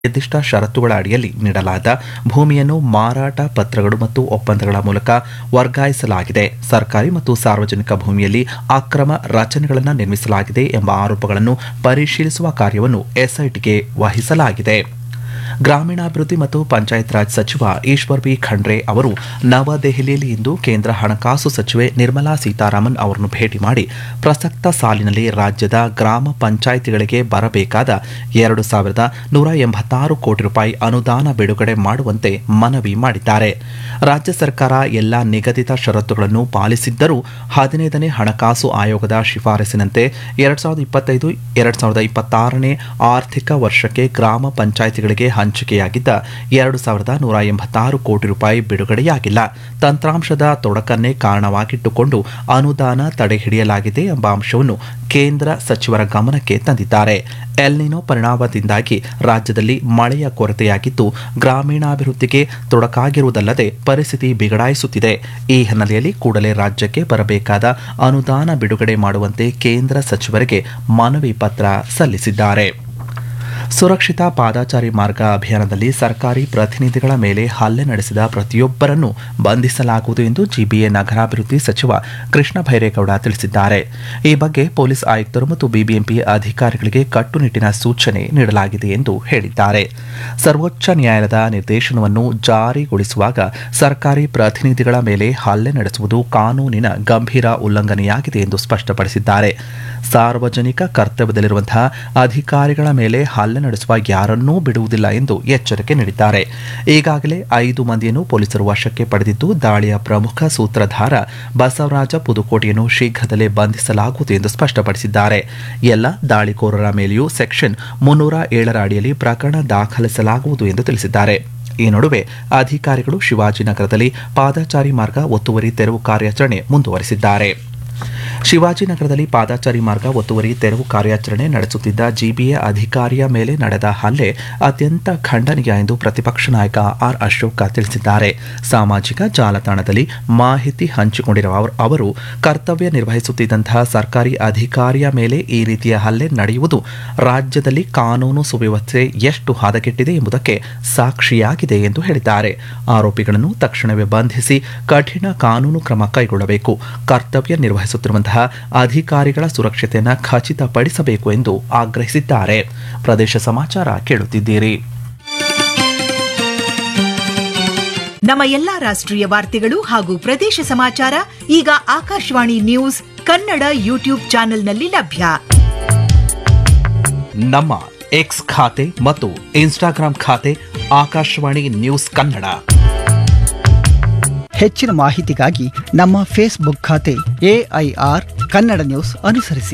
ನಿರ್ದಿಷ್ಟ ಷರತ್ತುಗಳ ಅಡಿಯಲ್ಲಿ ನೀಡಲಾದ ಭೂಮಿಯನ್ನು ಮಾರಾಟ ಪತ್ರಗಳು ಮತ್ತು ಒಪ್ಪಂದಗಳ ಮೂಲಕ ವರ್ಗಾಯಿಸಲಾಗಿದೆ ಸರ್ಕಾರಿ ಮತ್ತು ಸಾರ್ವಜನಿಕ ಭೂಮಿಯಲ್ಲಿ ಅಕ್ರಮ ರಚನೆಗಳನ್ನು ನಿರ್ಮಿಸಲಾಗಿದೆ ಎಂಬ ಆರೋಪಗಳನ್ನು ಪರಿಶೀಲಿಸುವ ಕಾರ್ಯವನ್ನು ಎಸ್ಐಟಿಗೆ ವಹಿಸಲಾಗಿದೆ ಗ್ರಾಮೀಣಾಭಿವೃದ್ಧಿ ಮತ್ತು ಪಂಚಾಯತ್ ರಾಜ್ ಸಚಿವ ಈಶ್ವರ್ ಬಿ ಖಂಡ್ರೆ ಅವರು ನವದೆಹಲಿಯಲ್ಲಿ ಇಂದು ಕೇಂದ್ರ ಹಣಕಾಸು ಸಚಿವೆ ನಿರ್ಮಲಾ ಸೀತಾರಾಮನ್ ಅವರನ್ನು ಭೇಟಿ ಮಾಡಿ ಪ್ರಸಕ್ತ ಸಾಲಿನಲ್ಲಿ ರಾಜ್ಯದ ಗ್ರಾಮ ಪಂಚಾಯಿತಿಗಳಿಗೆ ಬರಬೇಕಾದ ಎರಡು ಸಾವಿರದ ನೂರ ಎಂಬತ್ತಾರು ಕೋಟಿ ರೂಪಾಯಿ ಅನುದಾನ ಬಿಡುಗಡೆ ಮಾಡುವಂತೆ ಮನವಿ ಮಾಡಿದ್ದಾರೆ ರಾಜ್ಯ ಸರ್ಕಾರ ಎಲ್ಲ ನಿಗದಿತ ಷರತ್ತುಗಳನ್ನು ಪಾಲಿಸಿದ್ದರೂ ಹದಿನೈದನೇ ಹಣಕಾಸು ಆಯೋಗದ ಶಿಫಾರಸಿನಂತೆ ಎರಡ್ ಸಾವಿರದ ಇಪ್ಪತ್ತೈದು ಎರಡ್ ಸಾವಿರದ ಇಪ್ಪತ್ತಾರನೇ ಆರ್ಥಿಕ ವರ್ಷಕ್ಕೆ ಗ್ರಾಮ ಪಂಚಾಯಿತಿಗಳಿಗೆ ಹಂಚಿಕೆಯಾಗಿದ್ದ ಎರಡು ಸಾವಿರದ ನೂರ ಎಂಬತ್ತಾರು ಕೋಟಿ ರೂಪಾಯಿ ಬಿಡುಗಡೆಯಾಗಿಲ್ಲ ತಂತ್ರಾಂಶದ ತೊಡಕನ್ನೇ ಕಾರಣವಾಗಿಟ್ಟುಕೊಂಡು ಅನುದಾನ ತಡೆಹಿಡಿಯಲಾಗಿದೆ ಎಂಬ ಅಂಶವನ್ನು ಕೇಂದ್ರ ಸಚಿವರ ಗಮನಕ್ಕೆ ತಂದಿದ್ದಾರೆ ಎಲ್ನಿನೋ ಪರಿಣಾಮದಿಂದಾಗಿ ರಾಜ್ಯದಲ್ಲಿ ಮಳೆಯ ಕೊರತೆಯಾಗಿದ್ದು ಗ್ರಾಮೀಣಾಭಿವೃದ್ಧಿಗೆ ತೊಡಕಾಗಿರುವುದಲ್ಲದೆ ಪರಿಸ್ಥಿತಿ ಬಿಗಡಾಯಿಸುತ್ತಿದೆ ಈ ಹಿನ್ನೆಲೆಯಲ್ಲಿ ಕೂಡಲೇ ರಾಜ್ಯಕ್ಕೆ ಬರಬೇಕಾದ ಅನುದಾನ ಬಿಡುಗಡೆ ಮಾಡುವಂತೆ ಕೇಂದ್ರ ಸಚಿವರಿಗೆ ಮನವಿ ಪತ್ರ ಸಲ್ಲಿಸಿದ್ದಾರೆ ಸುರಕ್ಷಿತ ಪಾದಾಚಾರಿ ಮಾರ್ಗ ಅಭಿಯಾನದಲ್ಲಿ ಸರ್ಕಾರಿ ಪ್ರತಿನಿಧಿಗಳ ಮೇಲೆ ಹಲ್ಲೆ ನಡೆಸಿದ ಪ್ರತಿಯೊಬ್ಬರನ್ನು ಬಂಧಿಸಲಾಗುವುದು ಎಂದು ಜಿಬಿಎ ನಗರಾಭಿವೃದ್ಧಿ ಸಚಿವ ಕೃಷ್ಣ ಭೈರೇಗೌಡ ತಿಳಿಸಿದ್ದಾರೆ ಈ ಬಗ್ಗೆ ಪೊಲೀಸ್ ಆಯುಕ್ತರು ಮತ್ತು ಬಿಬಿಎಂಪಿ ಅಧಿಕಾರಿಗಳಿಗೆ ಕಟ್ಟುನಿಟ್ಟಿನ ಸೂಚನೆ ನೀಡಲಾಗಿದೆ ಎಂದು ಹೇಳಿದ್ದಾರೆ ಸರ್ವೋಚ್ಚ ನ್ಯಾಯಾಲಯದ ನಿರ್ದೇಶನವನ್ನು ಜಾರಿಗೊಳಿಸುವಾಗ ಸರ್ಕಾರಿ ಪ್ರತಿನಿಧಿಗಳ ಮೇಲೆ ಹಲ್ಲೆ ನಡೆಸುವುದು ಕಾನೂನಿನ ಗಂಭೀರ ಉಲ್ಲಂಘನೆಯಾಗಿದೆ ಎಂದು ಸ್ಪಷ್ಟಪಡಿಸಿದ್ದಾರೆ ಸಾರ್ವಜನಿಕ ಕರ್ತವ್ಯದಲ್ಲಿರುವಂತಹ ಅಧಿಕಾರಿಗಳ ಮೇಲೆ ಹಲ್ಲೆ ನಡೆಸುವ ಯಾರನ್ನೂ ಬಿಡುವುದಿಲ್ಲ ಎಂದು ಎಚ್ಚರಿಕೆ ನೀಡಿದ್ದಾರೆ ಈಗಾಗಲೇ ಐದು ಮಂದಿಯನ್ನು ಪೊಲೀಸರು ವಶಕ್ಕೆ ಪಡೆದಿದ್ದು ದಾಳಿಯ ಪ್ರಮುಖ ಸೂತ್ರಧಾರ ಬಸವರಾಜ ಪುದುಕೋಟೆಯನ್ನು ಶೀಘ್ರದಲ್ಲೇ ಬಂಧಿಸಲಾಗುವುದು ಎಂದು ಸ್ಪಷ್ಟಪಡಿಸಿದ್ದಾರೆ ಎಲ್ಲ ದಾಳಿಕೋರರ ಮೇಲೆಯೂ ಸೆಕ್ಷನ್ ಮುನ್ನೂರ ಏಳರ ಅಡಿಯಲ್ಲಿ ಪ್ರಕರಣ ದಾಖಲಿಸಲಾಗುವುದು ಎಂದು ತಿಳಿಸಿದ್ದಾರೆ ಈ ನಡುವೆ ಅಧಿಕಾರಿಗಳು ಶಿವಾಜಿನಗರದಲ್ಲಿ ಪಾದಚಾರಿ ಮಾರ್ಗ ಒತ್ತುವರಿ ತೆರವು ಕಾರ್ಯಾಚರಣೆ ಮುಂದುವರೆಸಿದ್ದಾರೆ ಶಿವಾಜಿನಗರದಲ್ಲಿ ಪಾದಾಚಾರಿ ಮಾರ್ಗ ಒತ್ತುವರಿ ತೆರವು ಕಾರ್ಯಾಚರಣೆ ನಡೆಸುತ್ತಿದ್ದ ಜಿಬಿಎ ಅಧಿಕಾರಿಯ ಮೇಲೆ ನಡೆದ ಹಲ್ಲೆ ಅತ್ಯಂತ ಖಂಡನೀಯ ಎಂದು ಪ್ರತಿಪಕ್ಷ ನಾಯಕ ಆರ್ ಅಶೋಕ ತಿಳಿಸಿದ್ದಾರೆ ಸಾಮಾಜಿಕ ಜಾಲತಾಣದಲ್ಲಿ ಮಾಹಿತಿ ಹಂಚಿಕೊಂಡಿರುವ ಅವರು- ಅವರು ಕರ್ತವ್ಯ ನಿರ್ವಹಿಸುತ್ತಿದ್ದಂತಹ ಸರ್ಕಾರಿ ಅಧಿಕಾರಿಯ ಮೇಲೆ ಈ ರೀತಿಯ ಹಲ್ಲೆ ನಡೆಯುವುದು ರಾಜ್ಯದಲ್ಲಿ ಕಾನೂನು ಸುವ್ಯವಸ್ಥೆ ಎಷ್ಟು ಹದಗೆಟ್ಟಿದೆ ಎಂಬುದಕ್ಕೆ ಸಾಕ್ಷಿಯಾಗಿದೆ ಎಂದು ಹೇಳಿದ್ದಾರೆ ಆರೋಪಿಗಳನ್ನು ತಕ್ಷಣವೇ ಬಂಧಿಸಿ ಕಠಿಣ ಕಾನೂನು ಕ್ರಮ ಕೈಗೊಳ್ಳಬೇಕು ಕರ್ತವ್ಯ ನಿರ್ವಹಿಸುತ್ತಿರುವಂತಹ ಅಧಿಕಾರಿಗಳ ಸುರಕ್ಷತೆಯನ್ನು ಖಚಿತಪಡಿಸಬೇಕು ಎಂದು ಆಗ್ರಹಿಸಿದ್ದಾರೆ ಪ್ರದೇಶ ಸಮಾಚಾರ ಕೇಳುತ್ತಿದ್ದೀರಿ ನಮ್ಮ ಎಲ್ಲಾ ರಾಷ್ಟ್ರೀಯ ವಾರ್ತೆಗಳು ಹಾಗೂ ಪ್ರದೇಶ ಸಮಾಚಾರ ಈಗ ಆಕಾಶವಾಣಿ ನ್ಯೂಸ್ ಕನ್ನಡ ಯೂಟ್ಯೂಬ್ ಚಾನೆಲ್ನಲ್ಲಿ ಲಭ್ಯ ನಮ್ಮ ಎಕ್ಸ್ ಖಾತೆ ಮತ್ತು ಇನ್ಸ್ಟಾಗ್ರಾಂ ಖಾತೆ ಆಕಾಶವಾಣಿ ನ್ಯೂಸ್ ಕನ್ನಡ ಹೆಚ್ಚಿನ ಮಾಹಿತಿಗಾಗಿ ನಮ್ಮ ಫೇಸ್ಬುಕ್ ಖಾತೆ ಎಐಆರ್ ಕನ್ನಡ ನ್ಯೂಸ್ ಅನುಸರಿಸಿ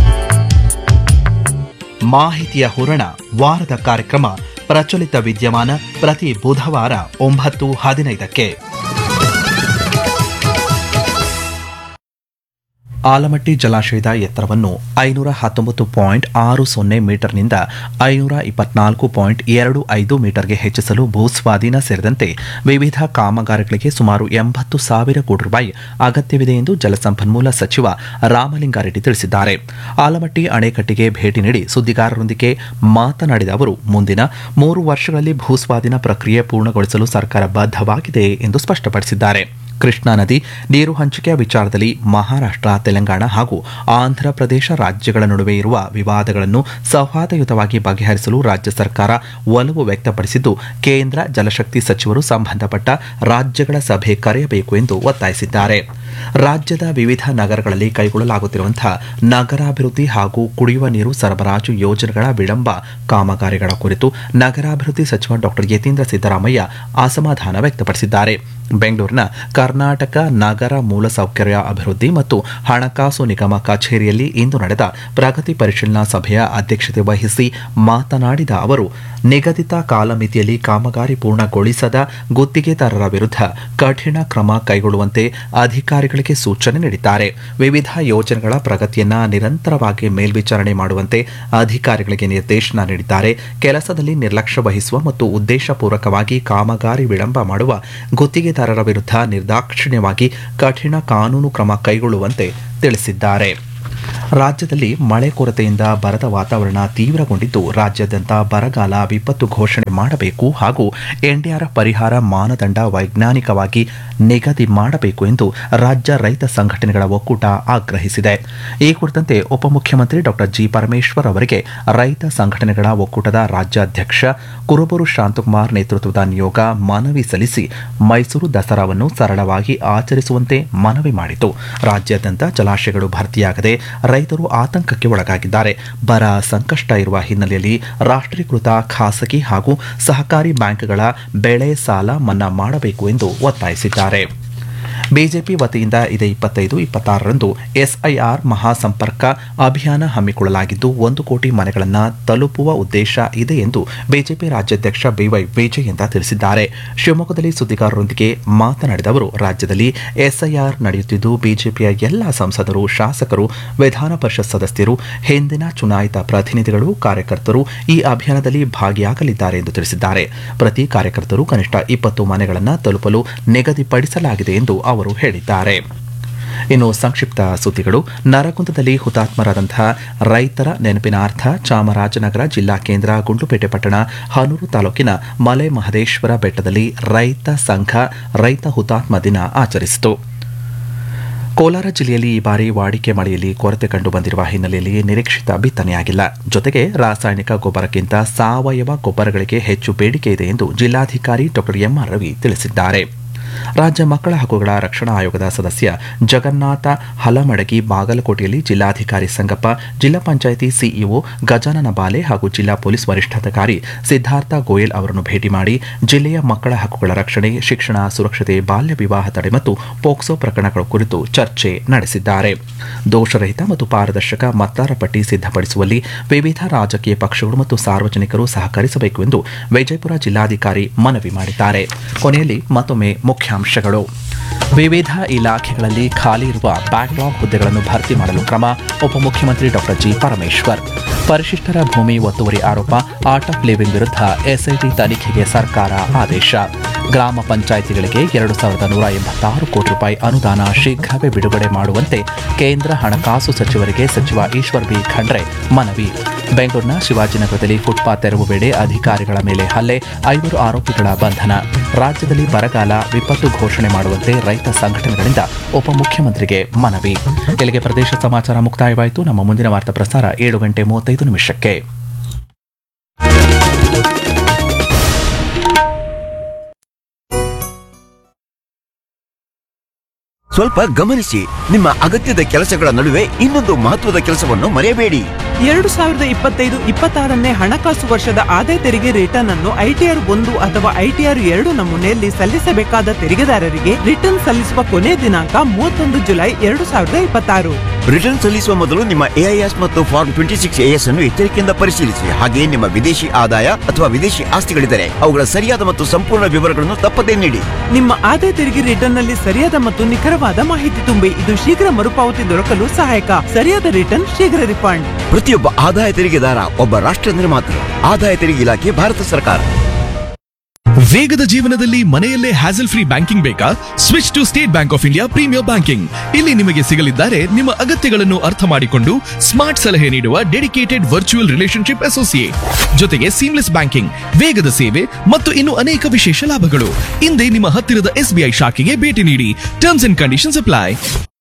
ಮಾಹಿತಿಯ ಹೂರಣ ವಾರದ ಕಾರ್ಯಕ್ರಮ ಪ್ರಚಲಿತ ವಿದ್ಯಮಾನ ಪ್ರತಿ ಬುಧವಾರ ಒಂಬತ್ತು ಹದಿನೈದಕ್ಕೆ ಆಲಮಟ್ಟಿ ಜಲಾಶಯದ ಎತ್ತರವನ್ನು ಐನೂರ ಹತ್ತೊಂಬತ್ತು ಪಾಯಿಂಟ್ ಆರು ಸೊನ್ನೆ ಮೀಟರ್ನಿಂದ ಐನೂರ ಇಪ್ಪತ್ನಾಲ್ಕು ಪಾಯಿಂಟ್ ಎರಡು ಐದು ಮೀಟರ್ಗೆ ಹೆಚ್ಚಿಸಲು ಭೂಸ್ವಾಧೀನ ಸೇರಿದಂತೆ ವಿವಿಧ ಕಾಮಗಾರಿಗಳಿಗೆ ಸುಮಾರು ಎಂಬತ್ತು ಸಾವಿರ ಕೋಟಿ ರೂಪಾಯಿ ಅಗತ್ಯವಿದೆ ಎಂದು ಜಲಸಂಪನ್ಮೂಲ ಸಚಿವ ರಾಮಲಿಂಗಾರೆಡ್ಡಿ ತಿಳಿಸಿದ್ದಾರೆ ಆಲಮಟ್ಟಿ ಅಣೆಕಟ್ಟಿಗೆ ಭೇಟಿ ನೀಡಿ ಸುದ್ದಿಗಾರರೊಂದಿಗೆ ಮಾತನಾಡಿದ ಅವರು ಮುಂದಿನ ಮೂರು ವರ್ಷಗಳಲ್ಲಿ ಭೂಸ್ವಾಧೀನ ಪ್ರಕ್ರಿಯೆ ಪೂರ್ಣಗೊಳಿಸಲು ಸರ್ಕಾರ ಬದ್ಧವಾಗಿದೆ ಎಂದು ಸ್ಪಷ್ಟಪಡಿಸಿದ್ದಾರೆ ಕೃಷ್ಣಾ ನದಿ ನೀರು ಹಂಚಿಕೆಯ ವಿಚಾರದಲ್ಲಿ ಮಹಾರಾಷ್ಟ್ರ ತೆಲಂಗಾಣ ಹಾಗೂ ಆಂಧ್ರ ಪ್ರದೇಶ ರಾಜ್ಯಗಳ ನಡುವೆ ಇರುವ ವಿವಾದಗಳನ್ನು ಸೌಹಾರ್ದಯುತವಾಗಿ ಬಗೆಹರಿಸಲು ರಾಜ್ಯ ಸರ್ಕಾರ ಒಲವು ವ್ಯಕ್ತಪಡಿಸಿದ್ದು ಕೇಂದ್ರ ಜಲಶಕ್ತಿ ಸಚಿವರು ಸಂಬಂಧಪಟ್ಟ ರಾಜ್ಯಗಳ ಸಭೆ ಕರೆಯಬೇಕು ಎಂದು ಒತ್ತಾಯಿಸಿದ್ದಾರೆ ರಾಜ್ಯದ ವಿವಿಧ ನಗರಗಳಲ್ಲಿ ಕೈಗೊಳ್ಳಲಾಗುತ್ತಿರುವಂತಹ ನಗರಾಭಿವೃದ್ಧಿ ಹಾಗೂ ಕುಡಿಯುವ ನೀರು ಸರಬರಾಜು ಯೋಜನೆಗಳ ವಿಳಂಬ ಕಾಮಗಾರಿಗಳ ಕುರಿತು ನಗರಾಭಿವೃದ್ಧಿ ಸಚಿವ ಡಾಕ್ಟರ್ ಯತೀಂದ್ರ ಸಿದ್ದರಾಮಯ್ಯ ಅಸಮಾಧಾನ ವ್ಯಕ್ತಪಡಿಸಿದ್ದಾರೆ ಬೆಂಗಳೂರಿನ ಕರ್ನಾಟಕ ನಗರ ಮೂಲಸೌಕರ್ಯ ಅಭಿವೃದ್ಧಿ ಮತ್ತು ಹಣಕಾಸು ನಿಗಮ ಕಚೇರಿಯಲ್ಲಿ ಇಂದು ನಡೆದ ಪ್ರಗತಿ ಪರಿಶೀಲನಾ ಸಭೆಯ ಅಧ್ಯಕ್ಷತೆ ವಹಿಸಿ ಮಾತನಾಡಿದ ಅವರು ನಿಗದಿತ ಕಾಲಮಿತಿಯಲ್ಲಿ ಕಾಮಗಾರಿ ಪೂರ್ಣಗೊಳಿಸದ ಗುತ್ತಿಗೆದಾರರ ವಿರುದ್ಧ ಕಠಿಣ ಕ್ರಮ ಕೈಗೊಳ್ಳುವಂತೆ ಅಧಿಕಾರಿಗಳಿಗೆ ಸೂಚನೆ ನೀಡಿದ್ದಾರೆ ವಿವಿಧ ಯೋಜನೆಗಳ ಪ್ರಗತಿಯನ್ನ ನಿರಂತರವಾಗಿ ಮೇಲ್ವಿಚಾರಣೆ ಮಾಡುವಂತೆ ಅಧಿಕಾರಿಗಳಿಗೆ ನಿರ್ದೇಶನ ನೀಡಿದ್ದಾರೆ ಕೆಲಸದಲ್ಲಿ ನಿರ್ಲಕ್ಷ್ಯ ವಹಿಸುವ ಮತ್ತು ಉದ್ದೇಶಪೂರ್ವಕವಾಗಿ ಕಾಮಗಾರಿ ವಿಳಂಬ ಮಾಡುವ ಗುತ್ತಿಗೆದಾರರ ವಿರುದ್ಧ ನಿರ್ದಾಕ್ಷಿಣ್ಯವಾಗಿ ಕಠಿಣ ಕಾನೂನು ಕ್ರಮ ಕೈಗೊಳ್ಳುವಂತೆ ತಿಳಿಸಿದ್ದಾರೆ ರಾಜ್ಯದಲ್ಲಿ ಮಳೆ ಕೊರತೆಯಿಂದ ಬರದ ವಾತಾವರಣ ತೀವ್ರಗೊಂಡಿದ್ದು ರಾಜ್ಯಾದ್ಯಂತ ಬರಗಾಲ ವಿಪತ್ತು ಘೋಷಣೆ ಮಾಡಬೇಕು ಹಾಗೂ ಎನ್ಡಿಆರ್ಎಫ್ ಪರಿಹಾರ ಮಾನದಂಡ ವೈಜ್ಞಾನಿಕವಾಗಿ ನಿಗದಿ ಮಾಡಬೇಕು ಎಂದು ರಾಜ್ಯ ರೈತ ಸಂಘಟನೆಗಳ ಒಕ್ಕೂಟ ಆಗ್ರಹಿಸಿದೆ ಈ ಕುರಿತಂತೆ ಉಪಮುಖ್ಯಮಂತ್ರಿ ಡಾಕ್ಟರ್ ಜಿ ಪರಮೇಶ್ವರ್ ಅವರಿಗೆ ರೈತ ಸಂಘಟನೆಗಳ ಒಕ್ಕೂಟದ ರಾಜ್ಯಾಧ್ಯಕ್ಷ ಕುರುಬೂರು ಶಾಂತಕುಮಾರ್ ನೇತೃತ್ವದ ನಿಯೋಗ ಮನವಿ ಸಲ್ಲಿಸಿ ಮೈಸೂರು ದಸರಾವನ್ನು ಸರಳವಾಗಿ ಆಚರಿಸುವಂತೆ ಮನವಿ ಮಾಡಿತು ರಾಜ್ಯಾದ್ಯಂತ ಜಲಾಶಯಗಳು ಭರ್ತಿಯಾಗದೆ ರೈತರು ಆತಂಕಕ್ಕೆ ಒಳಗಾಗಿದ್ದಾರೆ ಬರ ಸಂಕಷ್ಟ ಇರುವ ಹಿನ್ನೆಲೆಯಲ್ಲಿ ರಾಷ್ಟ್ರೀಕೃತ ಖಾಸಗಿ ಹಾಗೂ ಸಹಕಾರಿ ಬ್ಯಾಂಕ್ಗಳ ಬೆಳೆ ಸಾಲ ಮನ್ನಾ ಮಾಡಬೇಕು ಎಂದು ಒತ್ತಾಯಿಸಿದ್ದಾರೆ ಬಿಜೆಪಿ ವತಿಯಿಂದ ಇದೇ ಇಪ್ಪತ್ತೈದು ಇಪ್ಪತ್ತಾರರಂದು ಎಸ್ಐಆರ್ ಮಹಾಸಂಪರ್ಕ ಅಭಿಯಾನ ಹಮ್ಮಿಕೊಳ್ಳಲಾಗಿದ್ದು ಒಂದು ಕೋಟಿ ಮನೆಗಳನ್ನು ತಲುಪುವ ಉದ್ದೇಶ ಇದೆ ಎಂದು ಬಿಜೆಪಿ ರಾಜ್ಯಾಧ್ಯಕ್ಷ ಬಿವೈ ವಿಜಯೇಂದ್ರ ತಿಳಿಸಿದ್ದಾರೆ ಶಿವಮೊಗ್ಗದಲ್ಲಿ ಸುದ್ದಿಗಾರರೊಂದಿಗೆ ಮಾತನಾಡಿದ ಅವರು ರಾಜ್ಯದಲ್ಲಿ ಎಸ್ಐಆರ್ ನಡೆಯುತ್ತಿದ್ದು ಬಿಜೆಪಿಯ ಎಲ್ಲ ಸಂಸದರು ಶಾಸಕರು ವಿಧಾನ ಪರಿಷತ್ ಸದಸ್ಯರು ಹಿಂದಿನ ಚುನಾಯಿತ ಪ್ರತಿನಿಧಿಗಳು ಕಾರ್ಯಕರ್ತರು ಈ ಅಭಿಯಾನದಲ್ಲಿ ಭಾಗಿಯಾಗಲಿದ್ದಾರೆ ಎಂದು ತಿಳಿಸಿದ್ದಾರೆ ಪ್ರತಿ ಕಾರ್ಯಕರ್ತರು ಕನಿಷ್ಠ ಇಪ್ಪತ್ತು ಮನೆಗಳನ್ನು ತಲುಪಲು ನಿಗದಿಪಡಿಸಲಾಗಿದೆ ಎಂದು ಅವರು ಹೇಳಿದ್ದಾರೆ ಇನ್ನು ಸಂಕ್ಷಿಪ್ತ ಸುದ್ದಿಗಳು ನರಗುಂದದಲ್ಲಿ ಹುತಾತ್ಮರಾದಂತಹ ರೈತರ ನೆನಪಿನಾರ್ಥ ಚಾಮರಾಜನಗರ ಜಿಲ್ಲಾ ಕೇಂದ್ರ ಗುಂಡ್ಲುಪೇಟೆ ಪಟ್ಟಣ ಹನೂರು ತಾಲೂಕಿನ ಮಲೆ ಮಹದೇಶ್ವರ ಬೆಟ್ಟದಲ್ಲಿ ರೈತ ಸಂಘ ರೈತ ಹುತಾತ್ಮ ದಿನ ಆಚರಿಸಿತು ಕೋಲಾರ ಜಿಲ್ಲೆಯಲ್ಲಿ ಈ ಬಾರಿ ವಾಡಿಕೆ ಮಳೆಯಲ್ಲಿ ಕೊರತೆ ಕಂಡು ಬಂದಿರುವ ಹಿನ್ನೆಲೆಯಲ್ಲಿ ನಿರೀಕ್ಷಿತ ಬಿತ್ತನೆಯಾಗಿಲ್ಲ ಜೊತೆಗೆ ರಾಸಾಯನಿಕ ಗೊಬ್ಬರಕ್ಕಿಂತ ಸಾವಯವ ಗೊಬ್ಬರಗಳಿಗೆ ಹೆಚ್ಚು ಬೇಡಿಕೆ ಇದೆ ಎಂದು ಜಿಲ್ಲಾಧಿಕಾರಿ ಡಾಕ್ಟರ್ ಎಂಆರ್ ರವಿ ತಿಳಿಸಿದ್ದಾರೆ ರಾಜ್ಯ ಮಕ್ಕಳ ಹಕ್ಕುಗಳ ರಕ್ಷಣಾ ಆಯೋಗದ ಸದಸ್ಯ ಜಗನ್ನಾಥ ಹಲಮಡಗಿ ಬಾಗಲಕೋಟೆಯಲ್ಲಿ ಜಿಲ್ಲಾಧಿಕಾರಿ ಸಂಗಪ್ಪ ಜಿಲ್ಲಾ ಪಂಚಾಯಿತಿ ಸಿಇಒ ಗಜಾನನ ಬಾಲೆ ಹಾಗೂ ಜಿಲ್ಲಾ ಪೊಲೀಸ್ ವರಿಷ್ಠಾಧಿಕಾರಿ ಸಿದ್ಧಾರ್ಥ ಗೋಯಲ್ ಅವರನ್ನು ಭೇಟಿ ಮಾಡಿ ಜಿಲ್ಲೆಯ ಮಕ್ಕಳ ಹಕ್ಕುಗಳ ರಕ್ಷಣೆ ಶಿಕ್ಷಣ ಸುರಕ್ಷತೆ ಬಾಲ್ಯ ವಿವಾಹ ತಡೆ ಮತ್ತು ಪೋಕ್ಸೋ ಪ್ರಕರಣಗಳ ಕುರಿತು ಚರ್ಚೆ ನಡೆಸಿದ್ದಾರೆ ದೋಷರಹಿತ ಮತ್ತು ಪಾರದರ್ಶಕ ಮತದಾರ ಪಟ್ಟಿ ಸಿದ್ಧಪಡಿಸುವಲ್ಲಿ ವಿವಿಧ ರಾಜಕೀಯ ಪಕ್ಷಗಳು ಮತ್ತು ಸಾರ್ವಜನಿಕರು ಸಹಕರಿಸಬೇಕು ಎಂದು ವಿಜಯಪುರ ಜಿಲ್ಲಾಧಿಕಾರಿ ಮನವಿ ಮಾಡಿದ್ದಾರೆ ಕೊನೆಯಲ್ಲಿ ಮತ್ತೊಮ್ಮೆ ಮುಖ್ಯಾಂಶಗಳು ವಿವಿಧ ಇಲಾಖೆಗಳಲ್ಲಿ ಖಾಲಿ ಇರುವ ಬ್ಯಾಕ್ಲಾಗ್ ಹುದ್ದೆಗಳನ್ನು ಭರ್ತಿ ಮಾಡಲು ಕ್ರಮ ಉಪಮುಖ್ಯಮಂತ್ರಿ ಡಾಕ್ಟರ್ ಜಿ ಪರಮೇಶ್ವರ್ ಪರಿಶಿಷ್ಟರ ಭೂಮಿ ಒತ್ತುವರಿ ಆರೋಪ ಆರ್ಟ್ ಆಫ್ ಲಿವಿಂಗ್ ವಿರುದ್ಧ ಎಸ್ಐಟಿ ತನಿಖೆಗೆ ಸರ್ಕಾರ ಆದೇಶ ಗ್ರಾಮ ಪಂಚಾಯಿತಿಗಳಿಗೆ ಎರಡು ಸಾವಿರದ ನೂರ ಎಂಬತ್ತಾರು ಕೋಟಿ ರೂಪಾಯಿ ಅನುದಾನ ಶೀಘ್ರವೇ ಬಿಡುಗಡೆ ಮಾಡುವಂತೆ ಕೇಂದ್ರ ಹಣಕಾಸು ಸಚಿವರಿಗೆ ಸಚಿವ ಈಶ್ವರ್ ಬಿ ಖಂಡ್ರೆ ಮನವಿ ಬೆಂಗಳೂರಿನ ಶಿವಾಜಿನಗರದಲ್ಲಿ ಫುಟ್ಪಾತ್ ತೆರವು ವೇಳೆ ಅಧಿಕಾರಿಗಳ ಮೇಲೆ ಹಲ್ಲೆ ಐವರು ಆರೋಪಿಗಳ ಬಂಧನ ರಾಜ್ಯದಲ್ಲಿ ಬರಗಾಲ ವಿಪತ್ತು ಘೋಷಣೆ ಮಾಡುವಂತೆ ರೈತ ಸಂಘಟನೆಗಳಿಂದ ಉಪಮುಖ್ಯಮಂತ್ರಿಗೆ ಮನವಿ ಇಲ್ಲಿಗೆ ಪ್ರದೇಶ ಸಮಾಚಾರ ಮುಕ್ತಾಯವಾಯಿತು ನಮ್ಮ ಮುಂದಿನ ವಾರ್ತಾ ಪ್ರಸಾರ ಏಳು ಗಂಟೆ ಮೂವತ್ತೈದು ನಿಮಿಷಕ್ಕೆ ಸ್ವಲ್ಪ ಗಮನಿಸಿ ನಿಮ್ಮ ಅಗತ್ಯದ ಕೆಲಸಗಳ ನಡುವೆ ಇನ್ನೊಂದು ಮಹತ್ವದ ಕೆಲಸವನ್ನು ಮರೆಯಬೇಡಿ ಎರಡು ಸಾವಿರದ ಇಪ್ಪತ್ತೈದು ಇಪ್ಪತ್ತಾರನೇ ಹಣಕಾಸು ವರ್ಷದ ಆದಾಯ ತೆರಿಗೆ ರಿಟರ್ನ್ ಅನ್ನು ಐಟಿಆರ್ ಒಂದು ಅಥವಾ ಐಟಿಆರ್ ಎರಡು ನಮೂನೆಯಲ್ಲಿ ಸಲ್ಲಿಸಬೇಕಾದ ತೆರಿಗೆದಾರರಿಗೆ ರಿಟರ್ನ್ ಸಲ್ಲಿಸುವ ಕೊನೆ ದಿನಾಂಕ ಮೂವತ್ತೊಂದು ಜುಲೈ ಎರಡು ಸಾವಿರದ ಇಪ್ಪತ್ತಾರು ರಿಟರ್ನ್ ಸಲ್ಲಿಸುವ ಮೊದಲು ನಿಮ್ಮ ಎಐಎಸ್ ಮತ್ತು ಫಾರ್ಮ್ ಟ್ವೆಂಟಿ ಸಿಕ್ಸ್ ಎಎಸ್ ಅನ್ನು ಎಚ್ಚರಿಕೆಯಿಂದ ಪರಿಶೀಲಿಸಿ ಹಾಗೆಯೇ ನಿಮ್ಮ ವಿದೇಶಿ ಆದಾಯ ಅಥವಾ ವಿದೇಶಿ ಆಸ್ತಿಗಳಿದ್ದರೆ ಅವುಗಳ ಸರಿಯಾದ ಮತ್ತು ಸಂಪೂರ್ಣ ವಿವರಗಳನ್ನು ತಪ್ಪದೇ ನೀಡಿ ನಿಮ್ಮ ಆದಾಯ ತೆರಿಗೆ ರಿಟರ್ನ್ ನಲ್ಲಿ ಸರಿಯಾದ ಮತ್ತು ನಿಖರವಾದ ಮಾಹಿತಿ ತುಂಬಿ ಇದು ಶೀಘ್ರ ಮರುಪಾವತಿ ದೊರಕಲು ಸಹಾಯಕ ಸರಿಯಾದ ರಿಟರ್ನ್ ಶೀಘ್ರ ರಿಫಂಡ್ ಪ್ರತಿಯೊಬ್ಬ ಆದಾಯ ತೆರಿಗೆದಾರ ಒಬ್ಬ ರಾಷ್ಟ್ರ ನಿರ್ಮಾತೃ ಆದಾಯ ತೆರಿಗೆ ಇಲಾಖೆ ಭಾರತ ಸರ್ಕಾರ ವೇಗದ ಜೀವನದಲ್ಲಿ ಮನೆಯಲ್ಲೇ ಹ್ಯಾಸಲ್ ಫ್ರೀ ಬ್ಯಾಂಕಿಂಗ್ ಬೇಕಾ switch to State Bank of India premier banking ಇಲ್ಲಿ ನಿಮಗೆ ಸಿಗಲಿದ್ದಾರೆ ನಿಮ್ಮ ಅಗತ್ಯಗಳನ್ನು ಅರ್ಥ ಮಾಡಿಕೊಂಡು ಸ್ಮಾರ್ಟ್ ಸಲಹೆ ನೀಡುವ ಡೆಡಿಕೇಟೆಡ್ ವರ್ಚುವಲ್ ರಿಲೇಶನ್ಶಿಪ್ ಅಸೋಸಿಯೇಟ್ ಜೊತೆಗೆ ಸೀಮ್ಲೆಸ್ ಬ್ಯಾಂಕಿಂಗ್ ವೇಗದ ಸೇವೆ ಮತ್ತು ಇನ್ನು ಅನೇಕ ವಿಶೇಷ ಲಾಭಗಳು ಹಿಂದೆ ನಿಮ್ಮ ಹತ್ತಿರದ ಎಸ್ಬಿಐ ಶಾಖೆಗೆ ಭೇಟಿ ನೀಡಿ ಟರ್ಮ್ಸ್ ಅಂಡ್ ಕಂಡೀಷನ್ಸ್ ಅಪ್ಲೈ